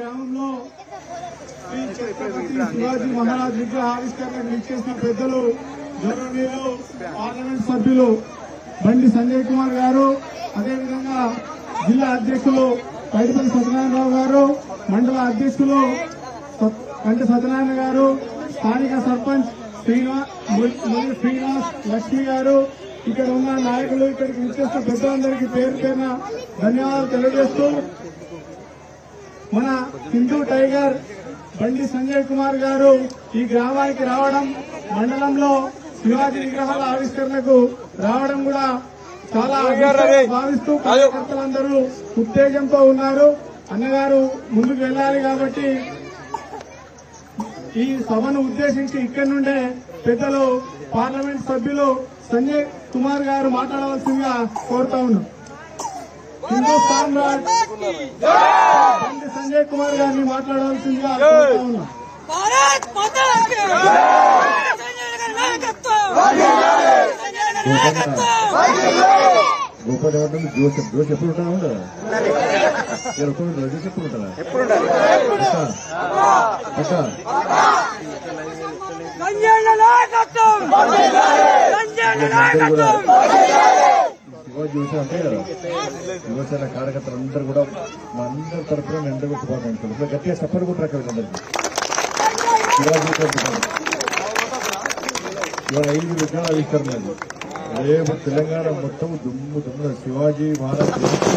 గ్రామంలో శ్రీ ఛత్రపతి శివాజీ మహారాజ్ విగ్రహ ఆవిష్కరణకు ఇచ్చేసిన పెద్దలు గౌరవనీయులు పార్లమెంట్ సభ్యులు బండి సంజయ్ కుమార్ గారు అదేవిధంగా జిల్లా అధ్యక్షులు పైడిపల్లి సత్యనారాయణరావు గారు మండల అధ్యక్షులు సత్- కంటి సత్యనారాయణ గారు స్థానిక సర్పంచ్ శ్రీనివాస్ మురళి శ్రీనివాస్ లక్ష్మి గారు ఇక్కడ ఉన్న నాయకులు ఇక్కడికి విచ్చేసిన పెద్దలందరికీ పేరు పేరున ధన్యవాదాలు తెలియజేస్తూ మన హిందూ టైగర్ బండి సంజయ్ కుమార్ గారు ఈ గ్రామానికి రావడం మండలంలో శివాజీ విగ్రహాల ఆవిష్కరణకు రావడం కూడా చాలా అదృష్టంగా భావిస్తూ కార్యకర్తలందరూ ఉత్తేజంతో ఉన్నారు అన్నగారు ముందుకు వెళ్ళాలి కాబట్టి ఈ సభను ఉద్దేశించి ఇక్కడి నుండే పెద్దలు పార్లమెంట్ సభ్యులు సంజయ్ కుమార్ గారు మాట్లాడవలసిందిగా కోరుతా ఉన్నాం హిందుస్థాన్ రాజ్ బండి సంజయ్ కుమార్ గారిని మాట్లాడవలసిందిగా కోరుతా ఉన్నాం भारत माता की संजय नगर नायकत्व संजय नगर नायकत्व గోపాల్ ఎవరు జోసెఫ్ జోసెఫ్ ఎప్పుడు ఉంటారా ఉండదా ఎప్పుడు జోసెఫ్ ఎప్పుడు ఉంటారా అక్క संजय नायकत्व संजय नायकत्व శివాజీ జోసెఫ్ అంటే కదా యువసేన కార్యకర్తలు అందరూ కూడా మా అందరి తరఫున నేను అందరూ శుభాకాంక్షలు ఇప్పుడు గట్టిగా సపోర్ట్ కూడా రాక అందరికి శివాజీ తరఫున ఇవాళ ఐదు విగ్రహాల ఆవిష్కరణ అది. రేపు తెలంగాణ మొత్తం దుమ్ము దుమ్ము శివాజీ మహారాజ్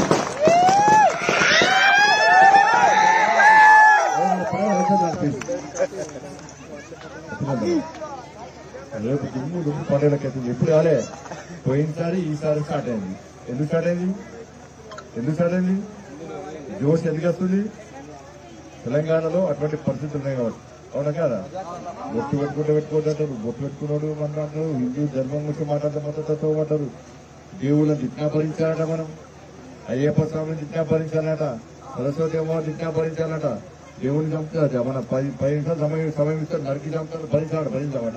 రేపు దుమ్ము దుమ్ము పండుగలకైతే ఎప్పుడు రాలే పోయినసారి ఈసారి స్టార్ట్ అయింది ఎందుకు స్టార్ట్ అయింది ఎందుకు స్టార్ట్ అయింది జోష్ ఎందుకు వస్తుంది తెలంగాణలో అటువంటి పరిస్థితులు ఉన్నాయి కాబట్టి అవునా కదా బొట్టు పెట్టుకుంటే పెట్టుకోవద్దంటారు బొట్టు పెట్టుకున్నాడు మన అంటారు హిందూ ధర్మం గురించి మాట్లాడితే మద్దతు అంటారు దేవుళ్ళని దిజ్ఞాపరించాలట మనం అయ్యప్ప స్వామిని దిజ్ఞాపరించాలట సరస్వతి అమ్మవారిని దిజ్ఞాపరించాలట దేవుని చంపుతారు మన పది పది నిమిషాలు సమయం సమయం ఇస్తారు నరికి చంపుతారు భరించాలట భరించామట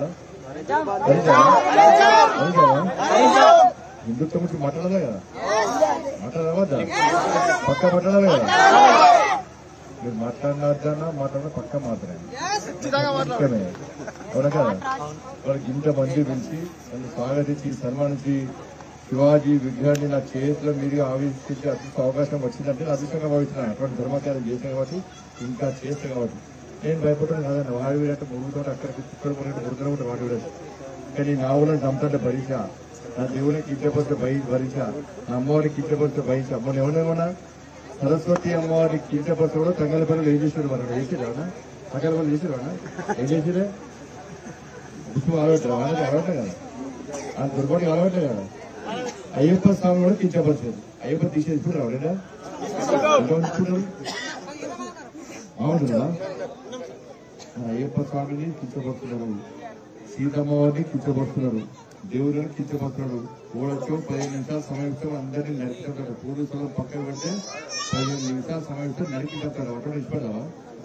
హిందుత్వం గురించి మాట్లాడలే కదా మాట్లాడవద్దా పక్క మాట్లాడాలి కదా మీరు మాట్లాడినా మాట్లాడిన పక్క మాత్రమే ముఖ్యమే అవునా కదా వాళ్ళకి ఇంత మంది పిలిచి నన్ను స్వాగతించి సన్మానించి శివాజీ విగ్రహాన్ని నా చేతిలో మీరుగా ఆవిష్కరించే అదృష్ట అవకాశం వచ్చిందంటే నా అదృష్టంగా భావిస్తున్నాను అటువంటి ధర్మకార్యం చేశాను కాబట్టి ఇంకా చేస్తాను కాబట్టి నేను భయపడడం కాదండి వాడి వీడంటే మురుగుతో అక్కడికి ఇక్కడ మురుగుతో మురుగుతూనే ఉంటాడు వాడి వీడంటే కానీ నా ఊళ్ళని చంపుతుంటే భరించ నా దేవుని కించపరిస్తే భయ భరించ నా అమ్మవారిని కించపరిస్తే భరించ మొన్న ఏమన్నా సరస్వతి అమ్మవారిని కించపరిస్తే కూడా తంగల పిల్లలు ఏం చేసాడు మనం చేసిరా సకల వాళ్ళు చేసిరా ఏం చేసిరే గుర్తు ఆడబెట్టారు వాళ్ళకి ఆడబెట్టారు కదా ఆ దుర్గోడికి ఆడబెట్టారు కదా అయ్యప్ప స్వామి కూడా కించపరిచేది అయ్యప్ప తీసేది ఇప్పుడు రావడా ఎంత అవుతుందా అయ్యప్ప స్వామిని కించపరుస్తున్నారు సీతమ్మవారిని కించపరుస్తున్నారు దేవుడిని కించపరుస్తున్నాడు ఓడొచ్చు పదిహేను నిమిషాలు సమయం ఇస్తే అందరినీ నరికింటారు పోలీసులు పక్కన పెడితే పదిహేను నిమిషాలు సమయం ఇస్తే నరికింటారు అటువంటి ఇష్టపడవా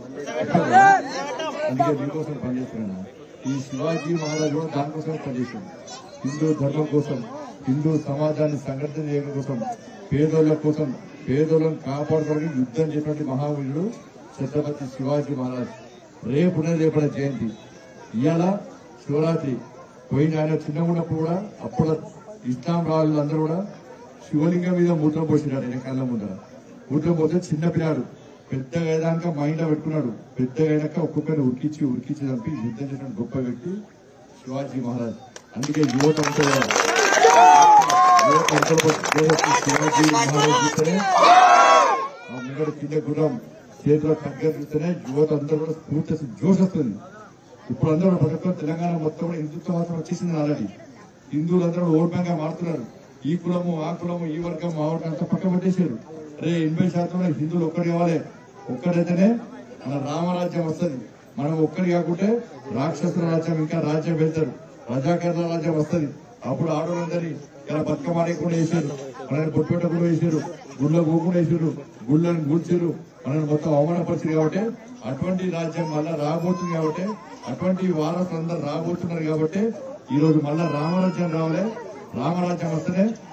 అందుకే మీకోసం పనిచేస్తున్నాను ఈ శివాజీ మహారాజు కూడా దానికోసం పనిచేశాడు హిందూ ధర్మం కోసం హిందూ సమాజాన్ని సంఘటన చేయడం కోసం పేదోళ్ల కోసం పేదోళ్ళను కాపాడుకోవడానికి యుద్ధం చేసినటువంటి మహావీరుడు ఛత్రపతి శివాజీ మహారాజ్ రేపు రేపటి జయంతి ఇవాళ శివరాత్రి పోయిన ఆయన చిన్నగా ఉన్నప్పుడు కూడా అప్పుడు ఇస్లాం రాళ్ళు అందరూ కూడా శివలింగం మీద మూత్రం పోసినారు ఆయన కళ్ళ ముందర మూత్రం పోతే చిన్న పిల్లాడు పెద్దగా అయ్యాక మైండ్ లో పెట్టుకున్నాడు పెద్దగా అయినాక ఒక్కొక్కరిని ఉరికించి ఉరికించి చంపి యుద్ధం చేసిన గొప్ప వ్యక్తి శివాజీ మహారాజ్ అందుకే యువత అంతా కూడా యువత అంతా కూడా దేశపు శివాజీ మహారాజ్ చూస్తేనే ఆ ముంగడు కింద గుర్రం చేతిలో తగ్గ చూస్తేనే యువత అందరూ కూడా స్ఫూర్తి వస్తుంది, జోష్ వస్తుంది ఇప్పుడు అందరూ ప్రతి ఒక్కరు తెలంగాణ మొత్తం కూడా హిందుత్వవాదం వచ్చేసింది ఆల్రెడీ హిందువులందరూ ఓట్ బ్యాంక్ గా మారుతున్నారు ఈ కులము ఆ కులము ఈ వర్గం ఆ వర్గం అంతా పక్క పెట్టేశారు రే ఎనభై శాతం హిందువులు ఒక్కటి కావాలి ఒక్కడైతేనే మన రామరాజ్యం వస్తుంది మనం ఒక్కడి కాకుంటే రాక్షసుల రాజ్యం ఇంకా రాజ్యం వెళ్తారు రజాకర్ల రాజ్యం వస్తుంది అప్పుడు ఆడవాళ్ళందరినీ ఇలా బతుకమ్మ ఆడకుండా వేసారు మనల్ని బొట్టుపెట్టకుండా వేసారు గుళ్ళ గోకుండా వేసారు గుళ్ళని కూల్చారు మనల్ని మొత్తం అవమానపరిచారు కాబట్టి అటువంటి రాజ్యం మళ్ళా రాబోతుంది కాబట్టి అటువంటి వారసులు అందరూ రాబోతున్నారు కాబట్టి ఈ రోజు మళ్ళా రామరాజ్యం రావాలి రామరాజ్యం వస్తేనే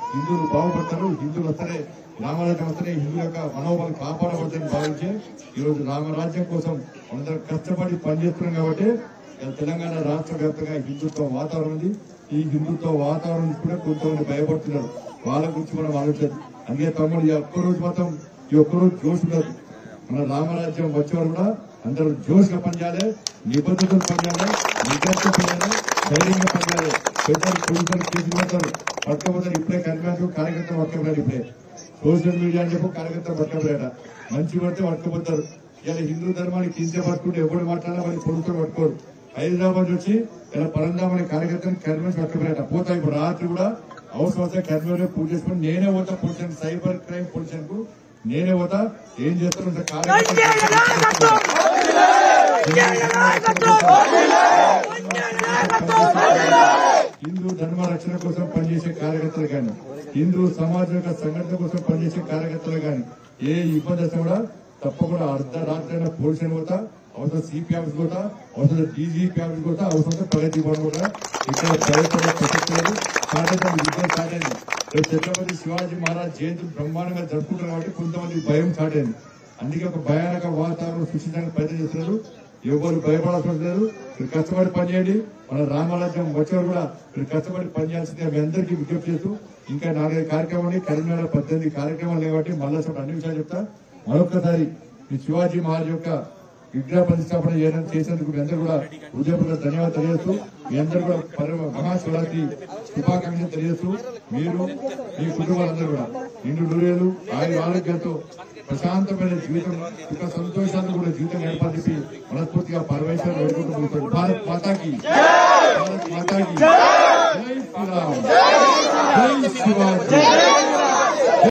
హిందువులు బాగుపడతారు హిందువులు వస్తేనే రామరాజ్యం వస్తేనే హిందువుల యొక్క మనోబలం కాపాడబడుతుందని భావించి ఈ రోజు రామరాజ్యం కోసం అందరం కష్టపడి పనిచేస్తున్నాం కాబట్టి ఇలా తెలంగాణ రాష్ట్ర వ్యాప్తంగా హిందుత్వ వాతావరణం ఉంది ఈ హిందుత్వ వాతావరణం కూడా కొంతమంది భయపడుతున్నారు వాళ్ళ గురించి మనం ఆలోచించదు అందుకే తమ్ముడు ఈ ఒక్కరోజు మాత్రం ఈ ఒక్కరోజు జోష్ ఉండదు మన రామరాజ్యం వచ్చేవారు కూడా అందరూ జోష్ గా పనిచేయాలి నిబద్ధతలు పనిచేయాలి నిగత్త పనిచేయాలి ధైర్యంగా పనిచేయాలి పెద్దలు పోలీసులు కేసులు పడతారు పట్టుకపోతారు ఇప్పుడే కనిపించారు కార్యకర్తలు పట్టుకపోయారు ఇప్పుడే సోషల్ మీడియా అని చెప్పి కార్యకర్తలు పట్టుకపోయాట మంచి పడితే పట్టుకుపోతారు ఇలా హిందూ ధర్మాన్ని కించపరుచుకుంటే ఎవరు మాట్లాడినా వాళ్ళు పోలీసులు పట్టుకోరు హైదరాబాద్ వచ్చి ఇలా పరంధాం అనే కార్యకర్తను కనిపించి పట్టుకుపోయాట పోతా ఇప్పుడు రాత్రి కూడా అవసరం వస్తే కర్మీలో పూజ చేసుకుని నేనే పోతా పొలిషన్ సైబర్ క్రైమ్ పొలిషన్ కు నేనే పోతా ఏం చేస్తాను ఇంత రంజన్ నాయకత్వం రంజన్ నాయకత్వం రంజన్ నాయకత్వం హిందూ ధర్మ రక్షణ కోసం పనిచేసే కార్యకర్తలు కానీ హిందూ సమాజం యొక్క సంఘటన కోసం పనిచేసే కార్యకర్తలు కానీ ఏ ఇబ్బంది వస్తే కూడా తప్పకుండా అర్ధరాత్రి అయినా పోలీసులు పోతా అవసరం సిపి ఆఫీస్ పోతా అవసరం డీజీపీ ఆఫీస్ పోతా అవసరం ప్రగతి భవన్ కూడా ఇక్కడ ప్రభుత్వం ప్రసక్తి లేదు సాధ్యత యుద్ధం సాగైంది రేపు ఛత్రపతి శివాజీ మహారాజ్ జయంతి బ్రహ్మాండంగా జరుపుకుంటారు కాబట్టి కొంతమంది భయం సాటైంది అందుకే ఒక భయానక వాతావరణం సృష్టించడానికి ప్రయత్నం చేస్తున్నారు ఎవరు భయపడాల్సిన లేదు మీరు కష్టపడి పనిచేయండి మన రామరాజ్యం వచ్చేవారు కూడా మీరు కష్టపడి పనిచేయాల్సిందే మీ అందరికీ విజ్ఞప్తి చేస్తూ ఇంకా నాలుగైదు కార్యక్రమాలు కరీంనగర్ పద్దెనిమిది కార్యక్రమాలు లేవట్టి మళ్ళా చెప్పి అన్ని విషయాలు చెప్తా మరొకసారి ఈ శివాజీ మహారాజ్ యొక్క విగ్రహ ప్రతిష్టాపన చేయడం చేసినందుకు మీ అందరూ కూడా హృదయపూర్వక ధన్యవాదాలు తెలియజేస్తూ మీ అందరూ కూడా పరమ మహాశివరాత్రి శుభాకాంక్షలు తెలియజేస్తూ మీరు మీ కుటుంబాలందరూ కూడా నిండు నూరేలు ఆయన ఆరోగ్యంతో ప్రశాంతమైన జీవితం సుఖ సంతోషాలు కూడా జీవితం గడపాలని చెప్పి మనస్ఫూర్తిగా పరమేశ్వర